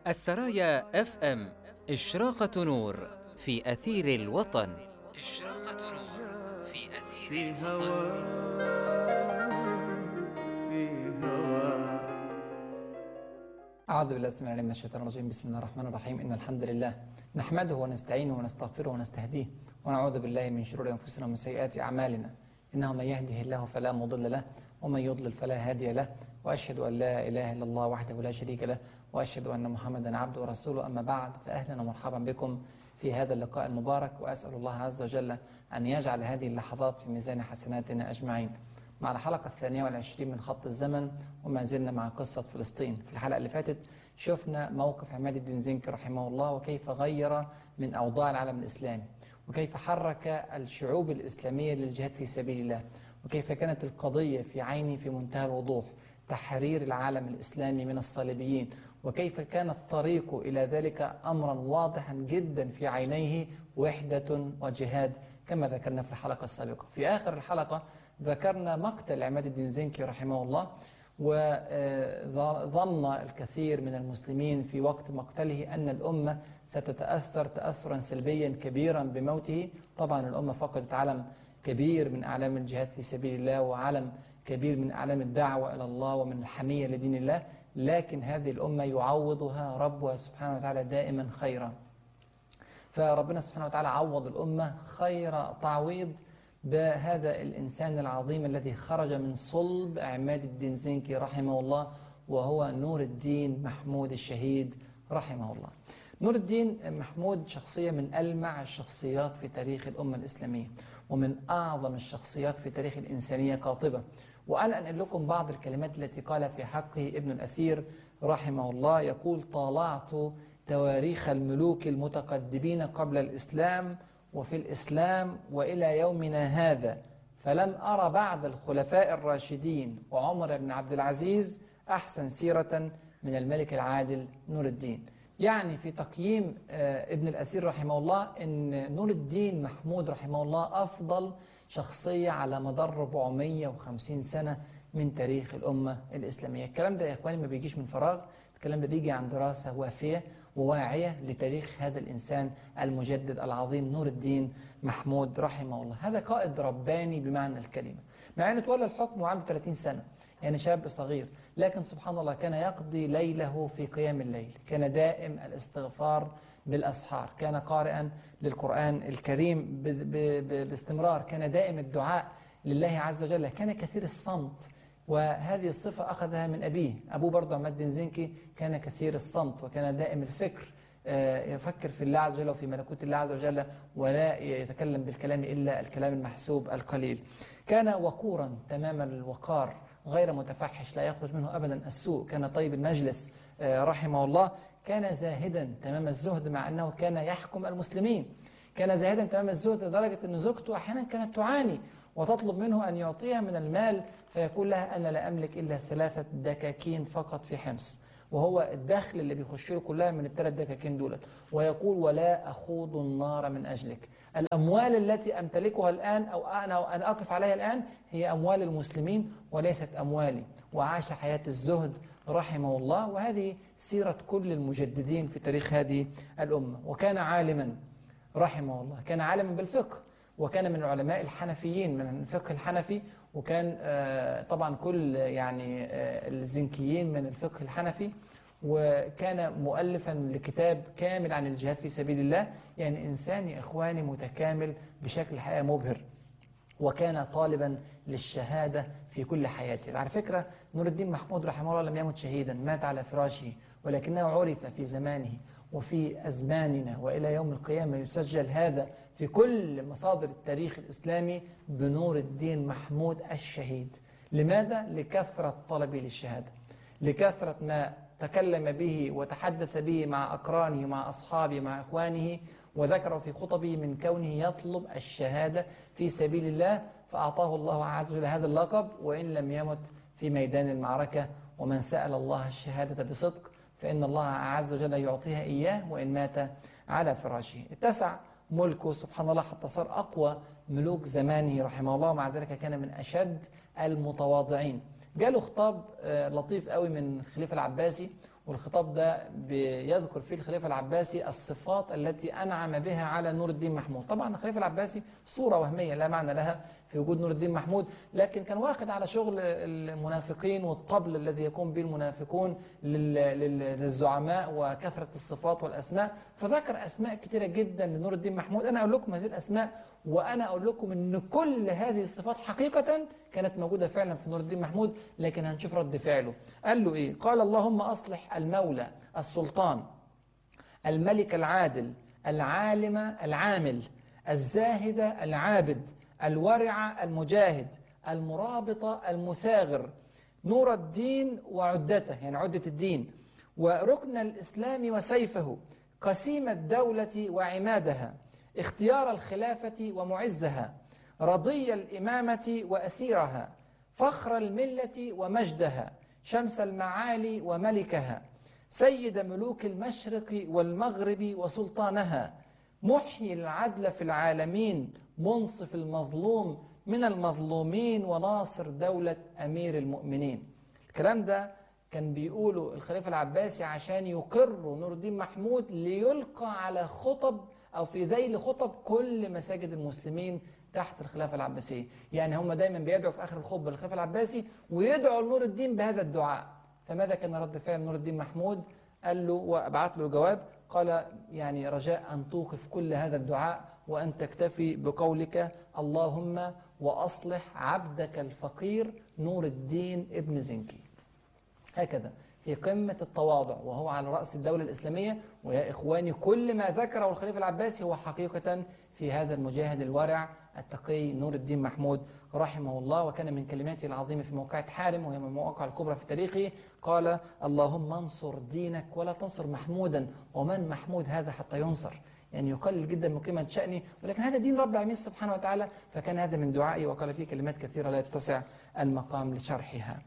السرايا اف ام إشراقة نور في أثير الوطن إشراقة نور في أثير في الوطن هوا في هوا أعوذ بالله السميع العليم من الشيطان الرجيم بسم الله الرحمن الرحيم إن الحمد لله نحمده ونستعينه ونستغفره ونستهديه ونعوذ بالله من شرور أنفسنا ومن سيئات أعمالنا إنه من يهده الله فلا مضل له ومن يضلل فلا هادي له وأشهد أن لا إله إلا الله وحده لا شريك له وأشهد أن محمدا عبده ورسوله أما بعد فأهلا ومرحبا بكم في هذا اللقاء المبارك وأسأل الله عز وجل أن يجعل هذه اللحظات في ميزان حسناتنا أجمعين مع الحلقة الثانية والعشرين من خط الزمن وما زلنا مع قصة فلسطين في الحلقة اللي فاتت شفنا موقف عماد الدين زنكي رحمه الله وكيف غير من أوضاع العالم الإسلامي وكيف حرك الشعوب الإسلامية للجهاد في سبيل الله وكيف كانت القضية في عيني في منتهى الوضوح تحرير العالم الإسلامي من الصليبيين وكيف كان الطريق إلى ذلك أمرا واضحا جدا في عينيه وحدة وجهاد كما ذكرنا في الحلقة السابقة في آخر الحلقة ذكرنا مقتل عماد الدين زنكي رحمه الله وظن الكثير من المسلمين في وقت مقتله أن الأمة ستتأثر تأثرا سلبيا كبيرا بموته طبعا الأمة فقدت علم كبير من أعلام الجهاد في سبيل الله وعلم كبير من أعلام الدعوة إلى الله ومن الحمية لدين الله لكن هذه الأمة يعوضها ربها سبحانه وتعالى دائما خيرا فربنا سبحانه وتعالى عوض الأمة خير تعويض بهذا الإنسان العظيم الذي خرج من صلب عماد الدين زنكي رحمه الله وهو نور الدين محمود الشهيد رحمه الله نور الدين محمود شخصية من ألمع الشخصيات في تاريخ الأمة الإسلامية ومن أعظم الشخصيات في تاريخ الإنسانية قاطبة وأنا أنقل لكم بعض الكلمات التي قال في حقه ابن الأثير رحمه الله يقول طالعت تواريخ الملوك المتقدمين قبل الإسلام وفي الإسلام وإلى يومنا هذا فلم أرى بعد الخلفاء الراشدين وعمر بن عبد العزيز أحسن سيرة من الملك العادل نور الدين يعني في تقييم آه، ابن الأثير رحمه الله أن نور الدين محمود رحمه الله أفضل شخصية على مدار 450 سنة من تاريخ الأمة الإسلامية الكلام ده يا إخواني ما بيجيش من فراغ الكلام ده بيجي عن دراسة وافية وواعية لتاريخ هذا الإنسان المجدد العظيم نور الدين محمود رحمه الله هذا قائد رباني بمعنى الكلمة مع أنه تولى الحكم وعنده 30 سنة يعني شاب صغير لكن سبحان الله كان يقضي ليله في قيام الليل كان دائم الاستغفار بالأسحار كان قارئا للقرآن الكريم ب- ب- ب- باستمرار كان دائم الدعاء لله عز وجل كان كثير الصمت وهذه الصفة أخذها من أبيه أبوه برضه عماد الدين زنكي كان كثير الصمت وكان دائم الفكر آه، يفكر في الله عز وجل وفي ملكوت الله عز وجل ولا يتكلم بالكلام إلا الكلام المحسوب القليل كان وقورا تمام الوقار غير متفحش لا يخرج منه أبدا السوء كان طيب المجلس آه، رحمه الله كان زاهدا تمام الزهد مع أنه كان يحكم المسلمين كان زاهدا تمام الزهد لدرجة أن زوجته أحيانا كانت تعاني وتطلب منه أن يعطيها من المال فيقول لها أنا لا أملك إلا ثلاثة دكاكين فقط في حمص وهو الدخل اللي بيخش له كلها من الثلاث دكاكين دول ويقول ولا أخوض النار من أجلك الأموال التي أمتلكها الآن أو أنا أنا أقف عليها الآن هي أموال المسلمين وليست أموالي وعاش حياة الزهد رحمه الله وهذه سيرة كل المجددين في تاريخ هذه الأمة وكان عالما رحمه الله كان عالما بالفقه وكان من العلماء الحنفيين من الفقه الحنفي وكان آه، طبعا كل يعني آه، الزنكيين من الفقه الحنفي وكان مؤلفا لكتاب كامل عن الجهاد في سبيل الله يعني إنسان يا إخواني متكامل بشكل حقيقة مبهر وكان طالبا للشهادة في كل حياته على فكرة نور الدين محمود رحمه الله لم يمت شهيدا مات على فراشه ولكنه عرف في زمانه وفي أزماننا وإلى يوم القيامة يسجل هذا في كل مصادر التاريخ الإسلامي بنور الدين محمود الشهيد لماذا؟ لكثرة طلبه للشهادة لكثرة ما تكلم به وتحدث به مع أقرانه مع أصحابه مع إخوانه وذكر في خطبه من كونه يطلب الشهادة في سبيل الله فأعطاه الله عز وجل هذا اللقب وإن لم يمت في ميدان المعركة ومن سأل الله الشهادة بصدق فإن الله عز وجل يعطيها إياه وإن مات على فراشه اتسع ملكه سبحان الله حتى صار أقوى ملوك زمانه رحمه الله ومع ذلك كان من أشد المتواضعين جاله خطاب آه، لطيف قوي من الخليفة العباسي والخطاب ده بيذكر فيه الخليفة العباسي الصفات التي أنعم بها على نور الدين محمود طبعا الخليفة العباسي صورة وهمية لا معنى لها في وجود نور الدين محمود لكن كان واخد على شغل المنافقين والطبل الذي يقوم به المنافقون لل- لل- للزعماء وكثرة الصفات والأسماء فذكر أسماء كثيرة جدا لنور الدين محمود أنا أقول لكم هذه الأسماء وأنا أقول لكم أن كل هذه الصفات حقيقة كانت موجودة فعلا في نور الدين محمود لكن هنشوف رد فعله قال له إيه قال اللهم أصلح المولى السلطان الملك العادل العالم العامل الزاهد العابد الورع المجاهد المرابط المثاغر نور الدين وعدته يعني عدة الدين وركن الإسلام وسيفه قسيم الدولة وعمادها اختيار الخلافة ومعزها رضي الإمامة وأثيرها فخر الملة ومجدها شمس المعالي وملكها سيد ملوك المشرق والمغرب وسلطانها محيي العدل في العالمين منصف المظلوم من المظلومين وناصر دولة أمير المؤمنين الكلام ده كان بيقوله الخليفة العباسي عشان يقروا نور الدين محمود ليلقى على خطب أو في ذيل خطب كل مساجد المسلمين تحت الخلافة العباسية يعني هم دايما بيدعوا في آخر الخطبة للخليفة العباسي ويدعوا لنور الدين بهذا الدعاء فماذا كان رد فعل نور الدين محمود قال له وابعت له جواب قال يعني رجاء أن توقف كل هذا الدعاء وأن تكتفي بقولك اللهم وأصلح عبدك الفقير نور الدين ابن زنكي هكذا في قمة التواضع وهو على رأس الدولة الإسلامية ويا إخواني كل ما ذكره الخليفة العباسي هو حقيقة في هذا المجاهد الورع التقي نور الدين محمود رحمه الله وكان من كلماته العظيمة في موقعة حارم وهي من المواقع الكبرى في تاريخه قال اللهم انصر دينك ولا تنصر محمودا ومن محمود هذا حتى ينصر يعني يقلل جدا من قيمة شأني ولكن هذا دين رب العالمين سبحانه وتعالى فكان هذا من دعائي وقال فيه كلمات كثيرة لا يتسع المقام لشرحها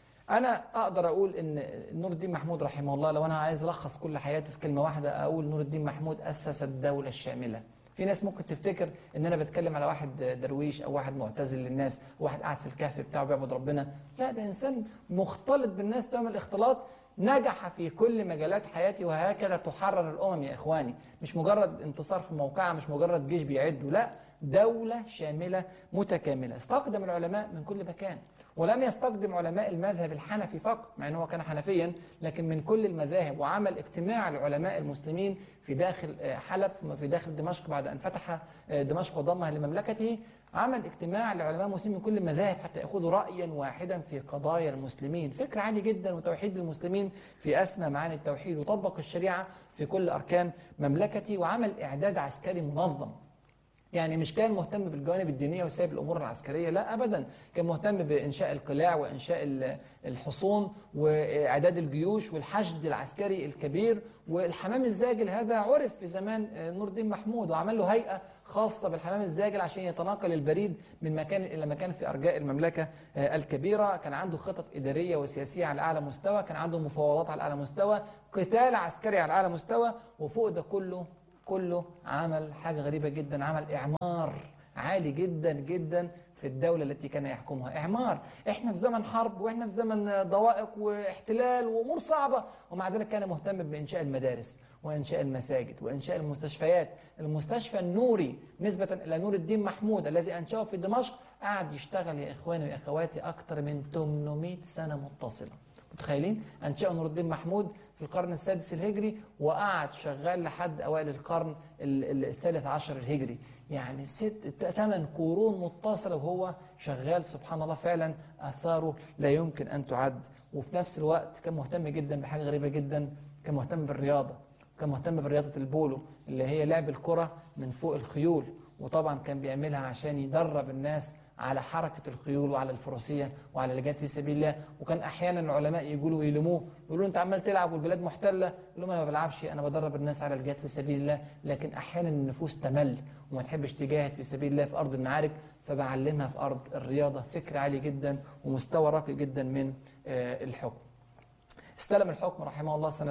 أنا أقدر أقول إن نور الدين محمود رحمه الله لو أنا عايز ألخص كل حياته في كلمة واحدة أقول نور الدين محمود أسس الدولة الشاملة في ناس ممكن تفتكر ان انا بتكلم على واحد درويش او واحد معتزل للناس واحد قاعد في الكهف بتاعه بيعبد ربنا لا ده انسان مختلط بالناس تمام الاختلاط نجح في كل مجالات حياتي وهكذا تحرر الامم يا اخواني مش مجرد انتصار في موقعها مش مجرد جيش بيعدوا لا دولة شاملة متكاملة استقدم العلماء من كل مكان ولم يستقدم علماء المذهب الحنفي فقط مع أنه كان حنفيا لكن من كل المذاهب وعمل اجتماع لعلماء المسلمين في داخل حلب ثم في داخل دمشق بعد أن فتح دمشق وضمها لمملكته عمل اجتماع لعلماء المسلمين من كل المذاهب حتى يأخذوا رأيا واحدا في قضايا المسلمين فكر عالي جدا وتوحيد المسلمين في أسمى معاني التوحيد وطبق الشريعة في كل أركان مملكته وعمل إعداد عسكري منظم يعني مش كان مهتم بالجوانب الدينية وسايب الأمور العسكرية لا أبدا كان مهتم بإنشاء القلاع وإنشاء الحصون وإعداد الجيوش والحشد العسكري الكبير والحمام الزاجل هذا عرف في زمان نور الدين محمود وعمل له هيئة خاصة بالحمام الزاجل عشان يتناقل البريد من مكان إلى مكان في أرجاء المملكة الكبيرة كان عنده خطط إدارية وسياسية على أعلى مستوى كان عنده مفاوضات على أعلى مستوى قتال عسكري على أعلى مستوى وفوق ده كله كله عمل حاجة غريبة جدا عمل إعمار عالي جدا جدا في الدولة التي كان يحكمها إعمار إحنا في زمن حرب وإحنا في زمن ضوائق واحتلال وأمور صعبة ومع ذلك كان مهتم بإنشاء المدارس وإنشاء المساجد وإنشاء المستشفيات المستشفى النوري نسبة إلى نور الدين محمود الذي أنشأه في دمشق قعد يشتغل يا إخواني وأخواتي أكثر من 800 سنة متصلة متخيلين أنشأ نور الدين محمود في القرن السادس الهجري وقعد شغال لحد أوائل القرن الثالث عشر الهجري يعني ست ثمان قرون متصلة وهو شغال سبحان الله فعلا أثاره لا يمكن أن تعد وفي نفس الوقت كان مهتم جدا بحاجة غريبة جدا كان مهتم بالرياضة كان مهتم برياضة البولو اللي هي لعب الكرة من فوق الخيول وطبعا كان بيعملها عشان يدرب الناس على حركة الخيول وعلى الفروسية وعلى الجهاد في سبيل الله وكان أحيانا العلماء يقولوا يلموه يقولوا له أنت عمال تلعب والبلاد محتلة يقول لهم أنا ما بلعبش أنا بدرب الناس على الجهاد في سبيل الله لكن أحيانا النفوس تمل وما تحبش تجاهد في سبيل الله في أرض المعارك فبعلمها في أرض الرياضة فكر عالي جدا ومستوى راقي جدا من الحكم استلم الحكم رحمه الله سنة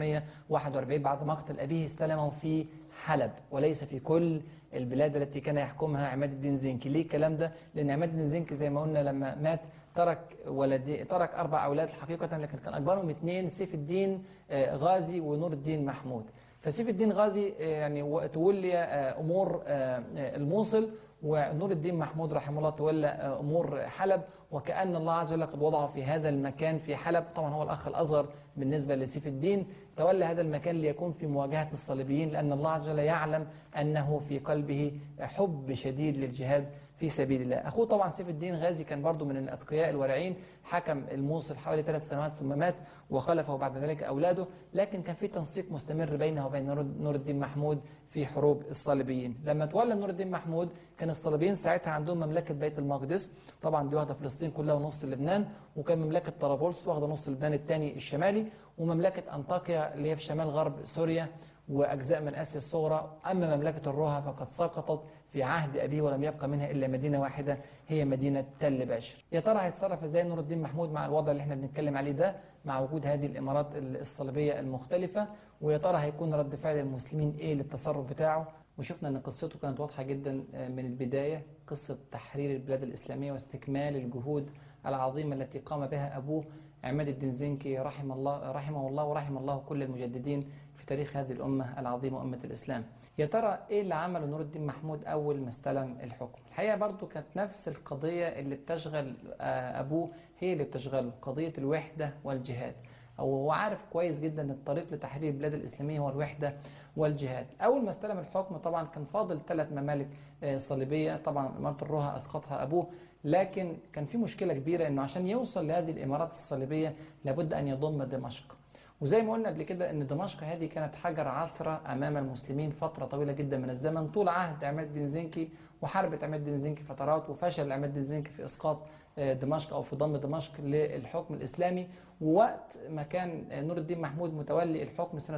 541 بعد مقتل أبيه استلمه في حلب وليس في كل البلاد التي كان يحكمها عماد الدين زنكي ليه الكلام ده؟ لأن عماد الدين زنكي زي ما قلنا لما مات ترك ولدي ترك أربع أولاد حقيقة لكن كان أكبرهم اثنين سيف الدين آه، غازي ونور الدين محمود فسيف الدين غازي آه، يعني و- تولي آه، أمور آه، آه، الموصل ونور الدين محمود رحمه الله تولى آه، امور حلب وكان الله عز وجل قد وضعه في هذا المكان في حلب طبعا هو الاخ الاصغر بالنسبه لسيف الدين تولى هذا المكان ليكون في مواجهه الصليبيين لان الله عز وجل يعلم انه في قلبه حب شديد للجهاد في سبيل الله اخوه طبعا سيف الدين غازي كان برضه من الاتقياء الورعين حكم الموصل حوالي ثلاث سنوات ثم مات وخلفه بعد ذلك اولاده لكن كان في تنسيق مستمر بينه وبين نور- نور الدين محمود في حروب الصليبيين لما تولى نور الدين محمود كان الصليبيين ساعتها عندهم مملكه بيت المقدس طبعا دي واخده فلسطين كلها ونص لبنان وكان مملكه طرابلس واخده نص لبنان الثاني الشمالي ومملكه انطاكيا اللي هي في شمال غرب سوريا واجزاء من اسيا الصغرى اما مملكه الرها فقد سقطت في عهد ابيه ولم يبقى منها الا مدينه واحده هي مدينه تل باشر يا ترى هيتصرف ازاي نور الدين محمود مع الوضع اللي احنا بنتكلم عليه ده مع وجود هذه الامارات الصليبيه المختلفه ويا ترى هيكون رد فعل المسلمين ايه للتصرف بتاعه وشفنا ان قصته كانت واضحه جدا من البدايه قصه تحرير البلاد الاسلاميه واستكمال الجهود العظيمه التي قام بها ابوه عماد الدين زنكي رحم الله رحمه الله ورحم الله كل المجددين في تاريخ هذه الامه العظيمه امه الاسلام. يا ترى ايه اللي عمله نور الدين محمود اول ما استلم الحكم؟ الحقيقه برضو كانت نفس القضيه اللي بتشغل آه، ابوه هي اللي بتشغله قضيه الوحده والجهاد. أو هو عارف كويس جدا ان الطريق لتحرير البلاد الاسلاميه هو الوحده والجهاد. اول ما استلم الحكم طبعا كان فاضل ثلاث ممالك آه، صليبيه طبعا اماره الروها اسقطها ابوه لكن كان في مشكله كبيره انه عشان يوصل لهذه الامارات الصليبيه لابد ان يضم دمشق. وزي ما قلنا قبل كده ان دمشق هذه كانت حجر عثره امام المسلمين فتره طويله جدا من الزمن طول عهد عماد الدين زنكي وحاربت عماد الدين زنكي فترات وفشل عماد الدين زنكي في اسقاط آه، دمشق او في ضم دمشق للحكم الاسلامي ووقت ما كان آه، نور الدين محمود متولي الحكم سنه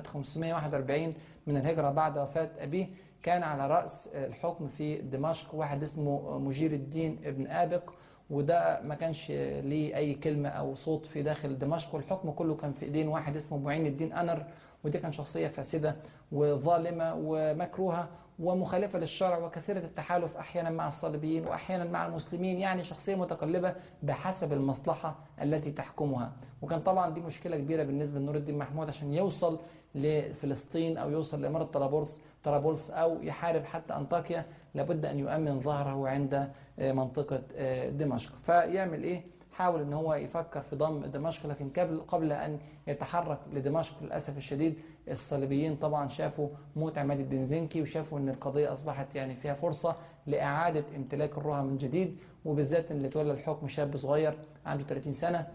541 من الهجره بعد وفاه ابيه كان على راس آه، الحكم في دمشق واحد اسمه آه، مجير الدين ابن ابق وده ما كانش ليه اي كلمه او صوت في داخل دمشق والحكم كله كان في ايدين واحد اسمه معين الدين انر ودي كان شخصيه فاسده وظالمه ومكروهه ومخالفه للشرع وكثيره التحالف احيانا مع الصليبيين واحيانا مع المسلمين يعني شخصيه متقلبه بحسب المصلحه التي تحكمها وكان طبعا دي مشكله كبيره بالنسبه لنور الدين محمود عشان يوصل لفلسطين او يوصل لاماره طرابلس طرابلس او يحارب حتى انطاكيا لابد ان يؤمن ظهره عند آه، منطقه آه، دمشق فيعمل ايه حاول ان هو يفكر في ضم دمشق لكن قبل قبل ان يتحرك لدمشق للاسف الشديد الصليبيين طبعا شافوا موت عماد الدين زنكي وشافوا ان القضيه اصبحت يعني فيها فرصه لاعاده امتلاك الرها من جديد وبالذات ان اللي تولى الحكم شاب صغير عنده 30 سنه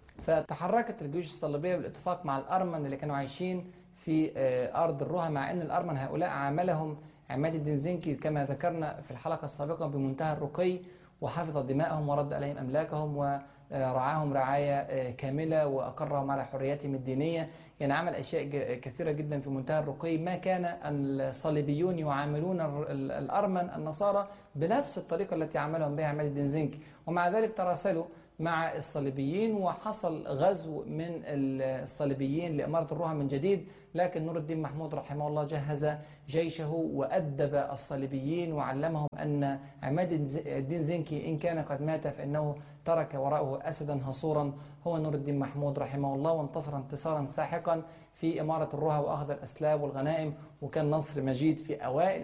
فتحركت الجيوش الصليبيه بالاتفاق مع الارمن اللي كانوا عايشين في آه، ارض الرها مع ان الارمن هؤلاء عاملهم عماد الدين زنكي كما ذكرنا في الحلقه السابقه بمنتهى الرقي وحفظ دماءهم ورد عليهم املاكهم ورعاهم رعايه آه، كامله واقرهم على حرياتهم الدينيه يعني عمل اشياء ج- كثيره جدا في منتهى الرقي ما كان الصليبيون يعاملون الر- ال- الارمن النصارى بنفس الطريقه التي عاملهم بها عماد الدين زنكي ومع ذلك تراسلوا مع الصليبيين وحصل غزو من الصليبيين لإمارة الروها من جديد لكن نور الدين محمود رحمه الله جهز جيشه وأدب الصليبيين وعلمهم أن عماد الدين زنكي إن كان قد مات فإنه ترك وراءه أسدا هصورا هو نور الدين محمود رحمه الله وانتصر انتصارا ساحقا في إمارة الروها وأخذ الأسلاب والغنائم وكان نصر مجيد في أوائل